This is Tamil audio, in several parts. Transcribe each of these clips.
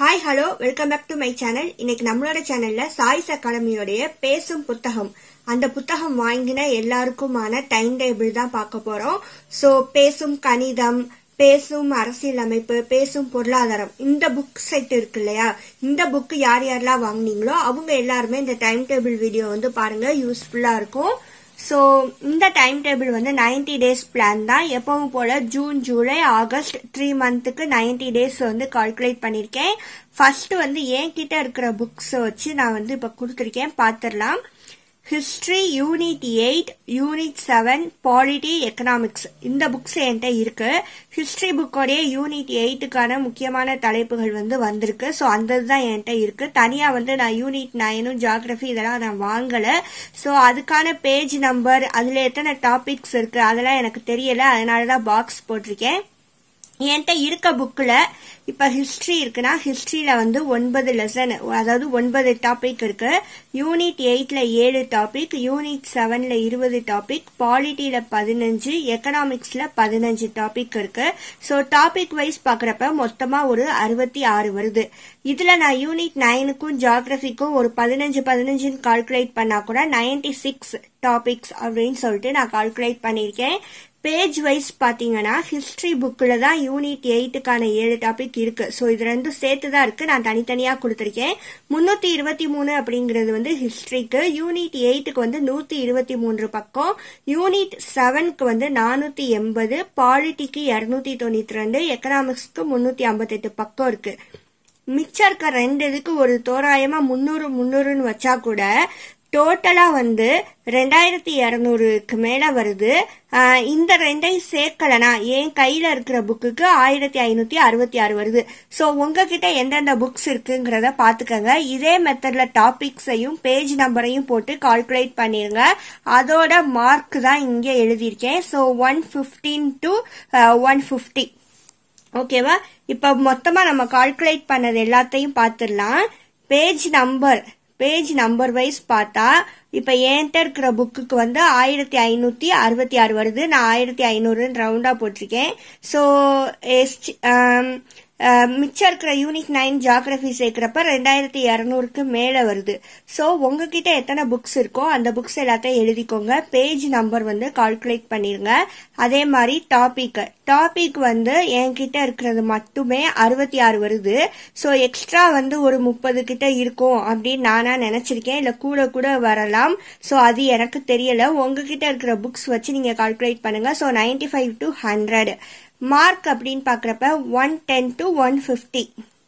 hi hello welcome back to my channel இன்னைக்கு நம்மளோட சேனல்ல சாய்ஸ் அகாடமியோடைய பேசும் புத்தகம் அந்த புத்தகம் வாங்கின எல்லாருக்குமான டைம் டேபிள் தான் பார்க்க போறோம் ஸோ பேசும் கணிதம் பேசும் அரசியலமைப்பு பேசும் பொருளாதாரம் இந்த புக் செட் இருக்கு இல்லையா இந்த புக் யார் யாரெல்லாம் வாங்குனீங்களோ அவங்க எல்லாருமே இந்த டைம் டேபிள் வீடியோ வந்து பாருங்க யூஸ்ஃபுல்லா இருக்கும் ஸோ இந்த டைம் டேபிள் வந்து 90 டேஸ் பிளான் தான் எப்பவும் போல ஜூன் ஜூலை ஆகஸ்ட் த்ரீ மந்த்துக்கு 90 டேஸ் வந்து கால்குலேட் பண்ணியிருக்கேன் ஃபர்ஸ்ட் வந்து என்கிட்ட இருக்கிற புக்ஸ் வச்சு நான் வந்து இப்போ கொடுத்துருக்கேன் பார்த்துடலாம் history unit eight unit seven polity economics இந்த புக்ஸ் என்கிட்ட இருக்கு ஹிஸ்ட்ரி புக்கோடைய யூனிட் எயிட்டுக்கான முக்கியமான தலைப்புகள் வந்து வந்திருக்கு ஸோ அந்த தான் என்கிட்ட இருக்கு தனியா வந்து நான் யூனிட் நைனும் ஜியாகிரபி இதெல்லாம் நான் வாங்கல ஸோ அதுக்கான பேஜ் நம்பர் அதுல எத்தனை டாபிக்ஸ் இருக்கு அதெல்லாம் எனக்கு தெரியல அதனால தான் பாக்ஸ் போட்டிருக்கேன் என்கிட்ட இருக்க புக்கில் இப்போ ஹிஸ்ட்ரி இருக்குன்னா ஹிஸ்ட்ரியில் வந்து ஒன்பது லெசன் அதாவது ஒன்பது டாபிக் இருக்கு யூனிட் எயிட்ல ஏழு டாபிக் யூனிட் செவன்ல இருபது டாபிக் பாலிட்டியில் பதினஞ்சு எக்கனாமிக்ஸில் பதினஞ்சு டாபிக் இருக்கு ஸோ டாபிக் வைஸ் பார்க்குறப்ப மொத்தமாக ஒரு அறுபத்தி ஆறு வருது இதில் நான் யூனிட் நைனுக்கும் ஜியாகிரபிக்கும் ஒரு பதினஞ்சு பதினஞ்சுன்னு கால்குலேட் பண்ணா கூட நைன்டி சிக்ஸ் டாபிக்ஸ் அப்படின்னு சொல்லிட்டு நான் கால்குலேட் பண்ணியிருக்கேன் பேஜ் வைஸ் பாத்தீங்கன்னா ஹிஸ்டரி புக்கில் தான் யூனிட் எயிட்டுக்கான ஏழு டாபிக் இருக்கு ஸோ இது ரெண்டும் சேர்த்து தான் இருக்கு நான் தனித்தனியாக கொடுத்துருக்கேன் முன்னூத்தி இருபத்தி மூணு அப்படிங்கிறது வந்து ஹிஸ்டரிக்கு யூனிட் எயிட்டுக்கு வந்து நூத்தி இருபத்தி மூன்று பக்கம் யூனிட் செவனுக்கு வந்து நானூத்தி எண்பது பாலிட்டிக்கு இருநூத்தி தொண்ணூத்தி ரெண்டு எக்கனாமிக்ஸ்க்கு முன்னூத்தி ஐம்பத்தெட்டு பக்கம் இருக்கு மிச்சம் இருக்க ரெண்டு இதுக்கு ஒரு தோராயமா முந்நூறு முந்நூறுன்னு வச்சா கூட டோட்டலா வந்து ரெண்டாயிரத்தி இரநூறுக்கு மேல வருது இந்த ரெண்டையும் சேர்க்கலனா என் கையில இருக்கிற புக்குக்கு ஆயிரத்தி ஐநூத்தி அறுபத்தி ஆறு வருது ஸோ உங்ககிட்ட எந்தெந்த புக்ஸ் இருக்குங்கிறத பாத்துக்கங்க இதே மெத்தட்ல டாபிக்ஸையும் பேஜ் நம்பரையும் போட்டு கால்குலேட் பண்ணிருங்க அதோட மார்க் தான் இங்க எழுதியிருக்கேன் so one fifteen to one fifty ஓகேவா இப்ப மொத்தமா நம்ம கால்குலேட் பண்ணது எல்லாத்தையும் பார்த்துடலாம் page number page number wise பார்த்தா இப்ப என்கிட்ட இருக்கிற புக்குக்கு வந்து ஆயிரத்தி ஐநூத்தி அறுபத்தி ஆறு வருது நான் ஆயிரத்தி ஐநூறுன்னு ரவுண்டா போட்டிருக்கேன் ஸோ மிச்சம் இருக்கிற யூனிட் நைன் ஜியாகிரபி சேர்க்கிறப்ப ரெண்டாயிரத்தி இரநூறுக்கு மேலே வருது ஸோ உங்ககிட்ட எத்தனை புக்ஸ் இருக்கோ அந்த புக்ஸ் எல்லாத்தையும் எழுதிக்கோங்க பேஜ் நம்பர் வந்து கால்குலேட் பண்ணிருங்க அதே மாதிரி டாபிக் டாபிக் வந்து என்கிட்ட இருக்கிறது மட்டுமே அறுபத்தி ஆறு வருது ஸோ எக்ஸ்ட்ரா வந்து ஒரு முப்பது கிட்ட இருக்கும் அப்படின்னு நானா நினைச்சிருக்கேன் இல்லை கூட கூட வரலாம் ஸோ அது எனக்கு தெரியல உங்ககிட்ட இருக்கிற புக்ஸ் வச்சு நீங்க கால்குலேட் பண்ணுங்க so ninety five to hundred mark அப்படின்னு பாக்குறப்ப one ten to one fifty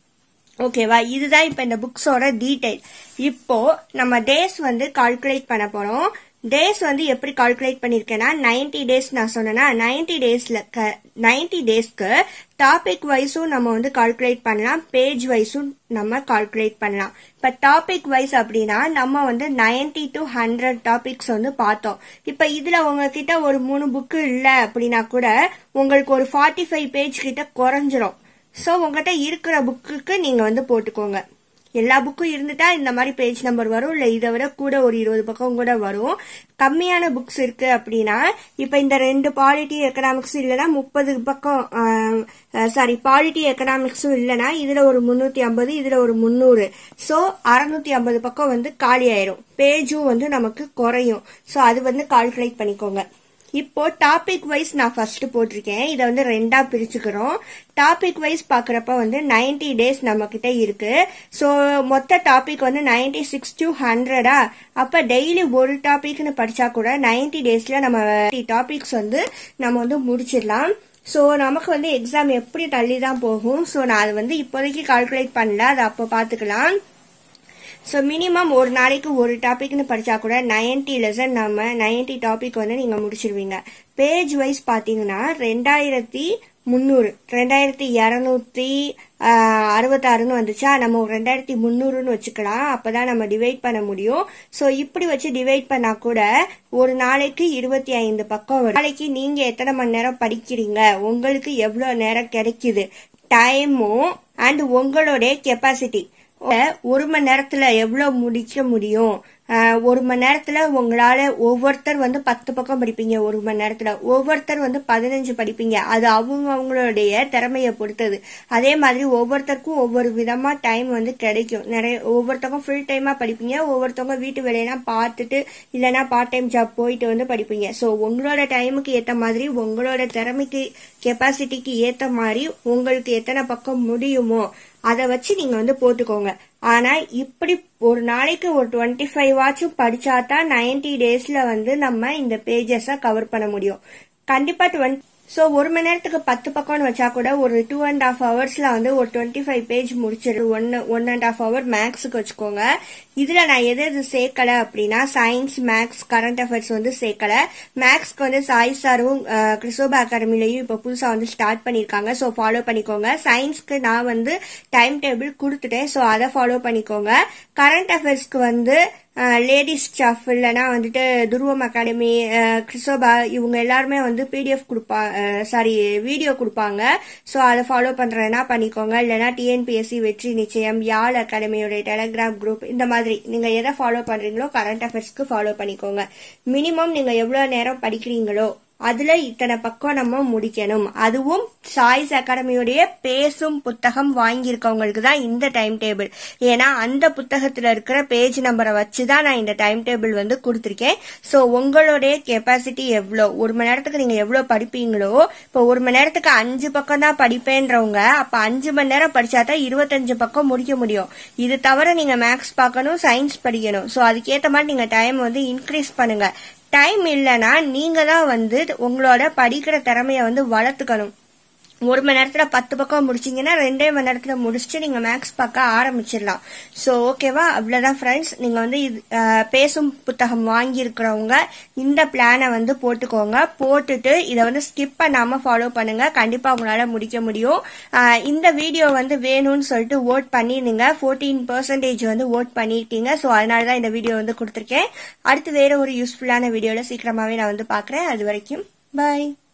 ஓகேவா இதுதான் இப்போ இந்த புக்ஸோட டீடைல் இப்போ நம்ம டேஸ் வந்து கால்குலேட் பண்ண போறோம் டேஸ் வந்து எப்படி கால்குலேட் பண்ணிருக்கேன்னா நைன்டி டேஸ் நான் சொன்னேன்னா நைன்டி டேஸ்ல நைன்டி டேஸ்க்கு டாபிக் வைஸும் நம்ம வந்து கால்குலேட் பண்ணலாம் பேஜ் வைஸும் நம்ம கால்குலேட் பண்ணலாம் இப்ப டாபிக் வைஸ் அப்படின்னா நம்ம வந்து நைன்டி டு ஹண்ட்ரட் டாபிக்ஸ் வந்து பார்த்தோம் இப்ப இதுல உங்ககிட்ட ஒரு மூணு புக்கு இல்ல அப்படின்னா கூட உங்களுக்கு ஒரு ஃபார்ட்டி ஃபைவ் பேஜ் கிட்ட குறைஞ்சிரும் ஸோ உங்ககிட்ட இருக்கிற புக்குக்கு நீங்க வந்து போட்டுக்கோங்க எல்லா புக்கும் இருந்துட்டா இந்த மாதிரி பேஜ் நம்பர் வரும் இல்லை இதை விட கூட ஒரு இருபது பக்கம் கூட வரும் கம்மியான புக்ஸ் இருக்கு அப்படின்னா இப்போ இந்த ரெண்டு பாலிட்டி எக்கனாமிக்ஸும் இல்லைன்னா முப்பது பக்கம் சாரி பாலிட்டி எக்கனாமிக்ஸும் இல்லைன்னா இதுல ஒரு முன்னூத்தி ஐம்பது இதுல ஒரு முந்நூறு ஸோ அறுநூத்தி ஐம்பது பக்கம் வந்து காலி ஆயிரும் பேஜும் வந்து நமக்கு குறையும் ஸோ அது வந்து கால்குலேட் பண்ணிக்கோங்க இப்போ டாபிக் வைஸ் நான் ஃபர்ஸ்ட் போட்டிருக்கேன் இதை வந்து ரெண்டா பிரிச்சுக்கிறோம் டாபிக் வைஸ் பாக்குறப்ப வந்து நைன்டி டேஸ் நம்ம கிட்ட இருக்கு ஸோ மொத்த டாபிக் வந்து நைன்டி சிக்ஸ் டு ஹண்ட்ரடா அப்ப டெய்லி ஒரு டாபிக்னு படிச்சா கூட நைன்டி டேஸ்ல நம்ம டாபிக்ஸ் வந்து நம்ம வந்து முடிச்சிடலாம் ஸோ நமக்கு வந்து எக்ஸாம் எப்படி தள்ளி தான் போகும் ஸோ நான் அது வந்து இப்போதைக்கு கால்குலேட் பண்ணல அதை அப்போ பார்த்துக்கலாம் ஸோ மினிமம் ஒரு நாளைக்கு ஒரு டாபிக்னு படித்தா கூட நைன்டி லெசன் நம்ம நைன்டி டாபிக் வந்து நீங்கள் முடிச்சிருவீங்க பேஜ் வைஸ் பார்த்தீங்கன்னா ரெண்டாயிரத்தி முந்நூறு ரெண்டாயிரத்தி இரநூத்தி அறுபத்தாறுன்னு வந்துச்சா நம்ம ஒரு ரெண்டாயிரத்தி முந்நூறுன்னு வச்சுக்கலாம் அப்பதான் நம்ம டிவைட் பண்ண முடியும் ஸோ இப்படி வச்சு டிவைட் பண்ணா கூட ஒரு நாளைக்கு இருபத்தி ஐந்து பக்கம் வரும் நாளைக்கு நீங்க எத்தனை மணி நேரம் படிக்கிறீங்க உங்களுக்கு எவ்வளவு நேரம் கிடைக்குது டைமும் அண்ட் உங்களுடைய கெப்பாசிட்டி ஒரு மணி நேரத்துல எவ்வளவு முடிக்க முடியும் ஆஹ் ஒரு மணி நேரத்துல உங்களால ஒவ்வொருத்தர் வந்து பத்து பக்கம் படிப்பீங்க ஒரு மணி நேரத்துல ஒவ்வொருத்தர் வந்து பதினஞ்சு படிப்பீங்க அது அவங்க அவங்களுடைய திறமையை பொறுத்தது அதே மாதிரி ஒவ்வொருத்தருக்கும் ஒவ்வொரு விதமா டைம் வந்து கிடைக்கும் நிறைய ஒவ்வொருத்தவங்க ஃபுல் டைமா படிப்பீங்க ஒவ்வொருத்தவங்க வீட்டு வேலையெல்லாம் பார்த்துட்டு இல்லைன்னா பார்ட் டைம் ஜாப் போயிட்டு வந்து படிப்பீங்க ஸோ உங்களோட டைமுக்கு ஏத்த மாதிரி உங்களோட திறமைக்கு கெப்பாசிட்டிக்கு ஏத்த மாதிரி உங்களுக்கு எத்தனை பக்கம் முடியுமோ அதை வச்சு நீங்க வந்து போட்டுக்கோங்க ஆனா இப்படி ஒரு நாளைக்கு ஒரு டுவெண்ட்டி ஃபைவ் ஆச்சும் படிச்சா தான் நைன்டி டேஸ்ல வந்து நம்ம இந்த பேஜஸ கவர் பண்ண முடியும் கண்டிப்பா டுவெண்ட்டி ஸோ ஒரு மணி நேரத்துக்கு பத்து பக்கம்னு வச்சா கூட ஒரு டூ அண்ட் ஹாஃப் ஹவர்ஸ்ல வந்து ஒரு டுவெண்ட்டி ஃபைவ் பேஜ் முடிச்சிடு ஒன்னு ஒன் அண்ட் ஹாஃப் ஹவர் மேக்ஸுக்கு வச்சுக்கோங்க இதுல நான் எது எது சேர்க்கல அப்படின்னா சயின்ஸ் மேக்ஸ் கரண்ட் அஃபேர்ஸ் வந்து சேர்க்கல மேக்ஸ்க்கு வந்து சாய் சாரும் கிறிஸ்டோபா அகாடமிலையும் இப்போ புதுசா வந்து ஸ்டார்ட் பண்ணிருக்காங்க ஸோ ஃபாலோ பண்ணிக்கோங்க சயின்ஸ்க்கு நான் வந்து டைம் டேபிள் கொடுத்துட்டேன் ஸோ அதை ஃபாலோ பண்ணிக்கோங்க கரண்ட் அஃபேர்ஸ்க்கு வந்து லேடிஸ் ஸ்டாஃப் இல்லைன்னா வந்துட்டு துருவம் அகாடமி கிறிஸ்டோபா இவங்க எல்லாருமே வந்து பிடிஎஃப் கொடுப்பா சாரி வீடியோ கொடுப்பாங்க ஸோ அதை ஃபாலோ பண்றேன்னா பண்ணிக்கோங்க இல்லைன்னா டிஎன்பிஎஸ்சி வெற்றி நிச்சயம் யாழ் அகாடமியோட டெலகிராம் குரூப் இந்த மாதிரி நீங்க எதை ஃபாலோ பண்றீங்களோ கரண்ட் அஃபேர்ஸ்க்கு ஃபாலோ பண்ணிக்கோங்க மினிமம் நீங்க எவ்வளவு நேரம் படிக்கிறீங்களோ அதுல இத்தனை பக்கம் நம்ம முடிக்கணும் அதுவும் சாய்ஸ் அகாடமியுடைய பேசும் புத்தகம் வாங்கியிருக்கவங்களுக்கு தான் இந்த டைம் டேபிள் ஏன்னா அந்த புத்தகத்துல இருக்கிற பேஜ் நம்பரை வச்சுதான் நான் இந்த டைம் டேபிள் வந்து கொடுத்துருக்கேன் ஸோ உங்களுடைய கெப்பாசிட்டி எவ்வளோ ஒரு மணி நேரத்துக்கு நீங்க எவ்வளவு படிப்பீங்களோ இப்போ ஒரு மணி நேரத்துக்கு அஞ்சு பக்கம் தான் படிப்பேன்றவங்க அப்ப அஞ்சு மணி நேரம் படிச்சா தான் இருபத்தஞ்சு பக்கம் முடிக்க முடியும் இது தவிர நீங்க மேக்ஸ் பார்க்கணும் சயின்ஸ் படிக்கணும் ஸோ அதுக்கேற்ற மாதிரி நீங்க டைம் வந்து இன்க்ரீஸ் பண்ணுங்க டைம் இல்லைன்னா நீங்க தான் வந்து உங்களோட படிக்கிற திறமைய வந்து வளர்த்துக்கணும் ஒரு மணி நேரத்துல பத்து பக்கம் முடிச்சீங்கன்னா ரெண்டே மணி நேரத்துல முடிச்சுட்டு நீங்க மேக்ஸ் பார்க்க ஆரம்பிச்சிடலாம் ஸோ ஓகேவா அவ்வளவுதான் ஃப்ரெண்ட்ஸ் நீங்க வந்து இது அஹ், பேசும் புத்தகம் வாங்கியிருக்கிறவங்க இந்த பிளானை வந்து போட்டுக்கோங்க போட்டுட்டு இதை வந்து ஸ்கிப் பண்ணாம ஃபாலோ பண்ணுங்க கண்டிப்பா உங்களால முடிக்க முடியும் அஹ், இந்த வீடியோ வந்து வேணும்னு சொல்லிட்டு ஓட் பண்ணிருந்தீங்க ஃபோர்டீன் பர்சன்டேஜ் வந்து ஓட் பண்ணிருக்கீங்க ஸோ அதனால தான் இந்த வீடியோ வந்து கொடுத்துருக்கேன் அடுத்து வேற ஒரு யூஸ்ஃபுல்லான வீடியோல சீக்கிரமாவே நான் வந்து பாக்குறேன் அது வரைக்கும் பாய்